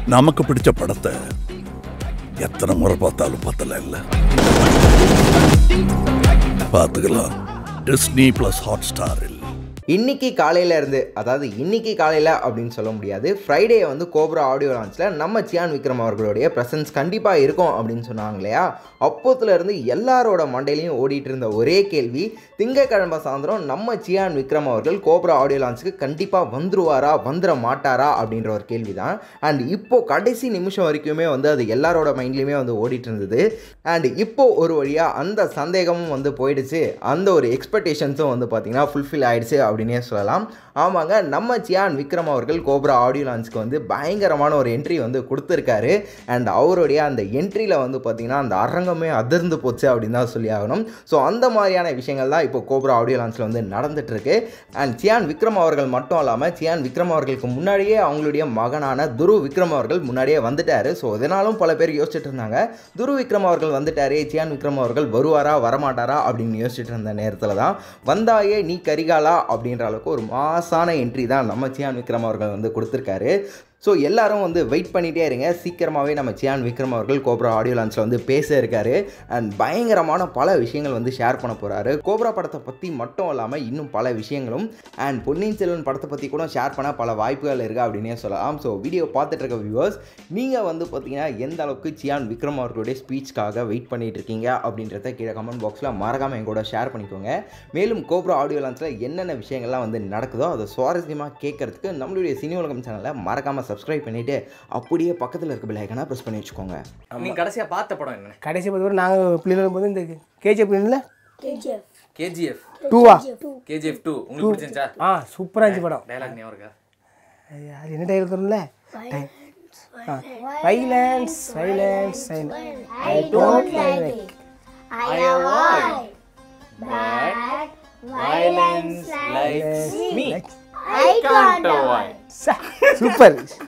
நமக்கு பிடிச்ச படத்தை எத்தனை முறை பார்த்தாலும் பத்தல இல்ல பார்த்துக்கலாம் டிஸ்னி பிளஸ் ஹாட் ஸ்டாரில் இன்னைக்கு காலையில இருந்து அதாவது இன்னைக்கு காலையில் அப்படின்னு சொல்ல முடியாது ஃப்ரைடே வந்து கோப்ரா ஆடியோ லான்ச்சில் நம்ம சியான் விக்ரம் அவர்களுடைய ப்ரெசன்ஸ் கண்டிப்பாக இருக்கும் அப்படின்னு சொன்னாங்க இல்லையா அப்போத்துல இருந்து எல்லாரோட மண்டையிலையும் ஓடிட்டு இருந்த ஒரே கேள்வி திங்கக்கிழமை சாயந்தரம் நம்ம சியான் விக்ரம் அவர்கள் கோப்ரா ஆடியோ லான்ச்சுக்கு கண்டிப்பாக வந்துருவாரா வந்துட மாட்டாரா அப்படின்ற ஒரு கேள்வி தான் அண்ட் இப்போ கடைசி நிமிஷம் வரைக்குமே வந்து அது எல்லாரோட மைண்ட்லேயுமே வந்து ஓடிட்டு இருந்தது அண்ட் இப்போ ஒரு வழியாக அந்த சந்தேகமும் வந்து போயிடுச்சு அந்த ஒரு எக்ஸ்பெக்டேஷன்ஸும் வந்து பார்த்திங்கன்னா ஃபுல்ஃபில் ஆயிடுச்சு அப்படின்னே சொல்லலாம் ஆமாங்க நம்ம சியான் விக்ரம் அவர்கள் கோப்ரா ஆடியோ லான்ச்சுக்கு வந்து பயங்கரமான ஒரு என்ட்ரி வந்து கொடுத்துருக்காரு அண்ட் அவருடைய அந்த என்ட்ரியில் வந்து பார்த்திங்கன்னா அந்த அரங்கமே அதிர்ந்து போச்சு அப்படின்னு தான் சொல்லி ஆகணும் ஸோ அந்த மாதிரியான விஷயங்கள் தான் இப்போ கோப்ரா ஆடியோ லான்ச்சில் வந்து நடந்துட்டுருக்கு அண்ட் சியான் விக்ரம் அவர்கள் மட்டும் இல்லாமல் சியான் விக்ரம் அவர்களுக்கு முன்னாடியே அவங்களுடைய மகனான துரு விக்ரம் அவர்கள் முன்னாடியே வந்துட்டார் ஸோ இதனாலும் பல பேர் யோசிச்சுட்டு இருந்தாங்க துரு விக்ரம் அவர்கள் வந்துட்டாரே சியான் விக்ரம் அவர்கள் வருவாரா வரமாட்டாரா அப்படின்னு யோசிச்சுட்டு இருந்த நேரத்தில் தான் வந்தாயே நீ கரிகாலா அப்படின்ற அளவுக்கு ஒரு மாசான என்ட்ரி தான் நம்ம சியான் விக்ரம் அவர்கள் வந்து கொடுத்துருக்காரு ஸோ எல்லாரும் வந்து வெயிட் பண்ணிகிட்டே இருங்க சீக்கிரமாகவே நம்ம சியான் விக்ரம் அவர்கள் கோப்ரா ஆடியோ லான்ச்சில் வந்து பேச இருக்காரு அண்ட் பயங்கரமான பல விஷயங்கள் வந்து ஷேர் பண்ண போகிறாரு கோப்ரா படத்தை பற்றி மட்டும் இல்லாமல் இன்னும் பல விஷயங்களும் அண்ட் பொன்னியின் செல்வன் படத்தை பற்றி கூட ஷேர் பண்ண பல வாய்ப்புகள் இருக்குது அப்படின்னே சொல்லலாம் ஸோ வீடியோ பார்த்துட்டு இருக்க வியூவர்ஸ் நீங்கள் வந்து பார்த்தீங்கன்னா எந்த அளவுக்கு சியான் விக்ரம் அவர்களுடைய ஸ்பீச்சுக்காக வெயிட் பண்ணிட்டு இருக்கீங்க அப்படின்றத கீழே கமெண்ட் பாக்ஸில் மறக்காமல் என் கூட ஷேர் பண்ணிக்கோங்க மேலும் கோப்ரா ஆடியோ லான்ச்சில் என்னென்ன விஷயங்கள்லாம் வந்து நடக்குதோ அதை சுவாரஸ்யமாக கேட்கறதுக்கு நம்மளுடைய சினி உலகம் சேனலை மறக்காமல் சப்ஸ்கிரைப் பண்ணிவிட்டு அப்படியே பக்கத்தில் இருக்க பெல் ஐக்கனை ப்ரெஸ் பண்ணி வச்சுக்கோங்க நீங்க கடைசியா பார்த்த படம் என்ன கடைசி பார்த்து கூட நாங்கள் பிள்ளைகள் போது இந்த கேஜிஎஃப் பிள்ளைங்கள கேஜிஎஃப் டூவா கேஜிஎஃப் டூ உங்களுக்கு பிடிச்சிருந்துச்சா ஆ சூப்பராக இருந்துச்சு படம் டைலாக் ஞாபகம் இருக்கா அது அது என்ன டைலாக் வரும்ல violence violence I don't like I avoid bad violence like me. I can't avoid. Super